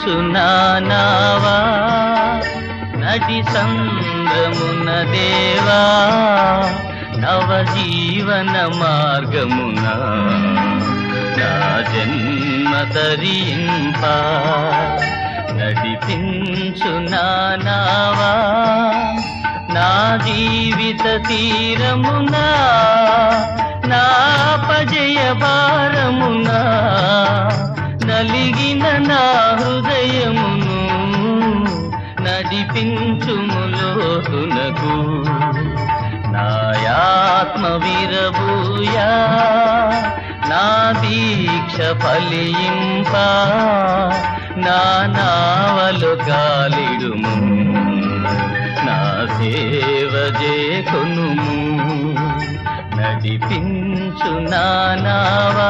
నడిపించు నానావా నటి సంద్రమున దేవా నవజీవన మార్గమున నా జన్మ తరింప నడిపించు నానావా నా జీవిత తీరమునా నా పజయ భారమునా నలిగిన నా హృదయమును నడిపించుములోతునకు నాయాత్మ విరబూయా నా దీక్ష ఫలింప నా నావలు కాలిడుము నా సేవ చేకొనుము నడిపించు నానావా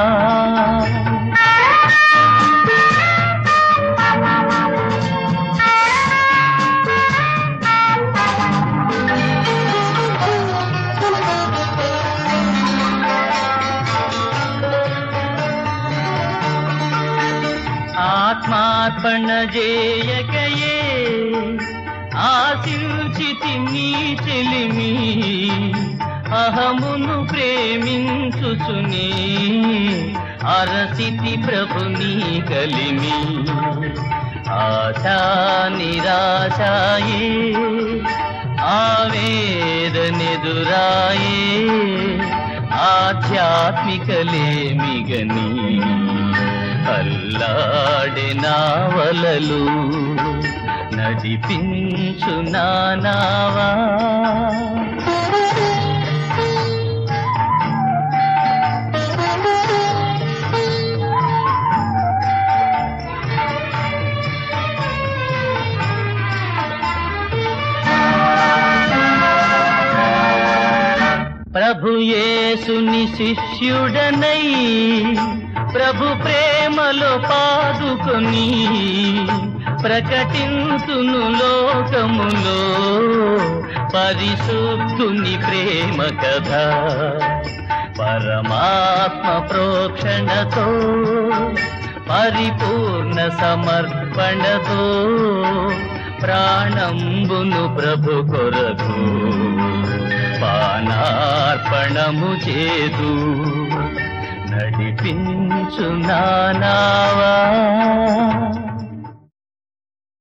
ఆత్మార్పణ చేయకయే ఆశించితి నీ చెలిమి అహమును ప్రేమించుచుని అరసితి ప్రభుని కలిమి ఆశా నిరాశాయే ఆవేదనెదురాయే ఆధ్యాత్మికలేమిగని అల్లాడే నావలలు నడిపించు నానావా ప్రభు యేసుని శిష్యుడనై ప్రభు ప్రేమలో పాదుకొని ప్రకటింతును లోకములో పరిశుద్ధుని ప్రేమ కథ పరమాత్మ ప్రోక్షణతో పరిపూర్ణ సమర్పణతో ప్రాణంబును ప్రభు కొరకు పానార్పణము చేదు నడిపించు నానావా